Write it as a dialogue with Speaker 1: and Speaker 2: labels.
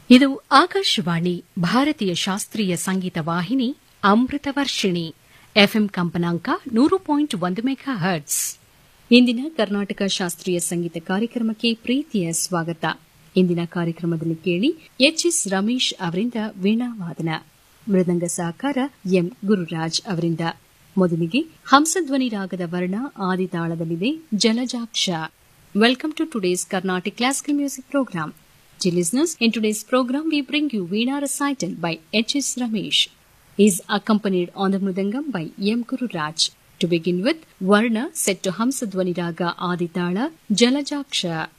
Speaker 1: ಇದು ಆಕಾಶವಾಣಿ ಭಾರತೀಯ ಶಾಸ್ತ್ರೀಯ ಸಂಗೀತ ವಾಹಿನಿ ಅಮೃತ ವರ್ಷಿಣಿ ಎಫ್ಎಂ ಕಂಪನಾಂಕ ನೂರು ಪಾಯಿಂಟ್ ಒಂದು ಮೆಗಾ ಹರ್ಟ್ಸ್ ಇಂದಿನ ಕರ್ನಾಟಕ ಶಾಸ್ತ್ರೀಯ ಸಂಗೀತ ಕಾರ್ಯಕ್ರಮಕ್ಕೆ ಪ್ರೀತಿಯ ಸ್ವಾಗತ ಇಂದಿನ ಕಾರ್ಯಕ್ರಮದಲ್ಲಿ ಕೇಳಿ ಎಚ್ಎಸ್ ರಮೇಶ್ ಅವರಿಂದ ವೀಣಾವಾದನ ಮೃದಂಗ ಸಹಕಾರ ಎಂ ಗುರುರಾಜ್ ಅವರಿಂದ ಮೊದಲಿಗೆ ಹಂಸಧ್ವನಿ ರಾಗದ ವರ್ಣ ಆದಿತಾಳದಲ್ಲಿದೆ Jalajaksha welcome to today's Carnatic classical music program Dear listeners, in today's program we bring you Veena recital by H.S. Ramesh. He is accompanied on the Mridangam by M. Guru Raj. To begin with, Varna set to Hamsadvani Raga Aditala Jalajaksha.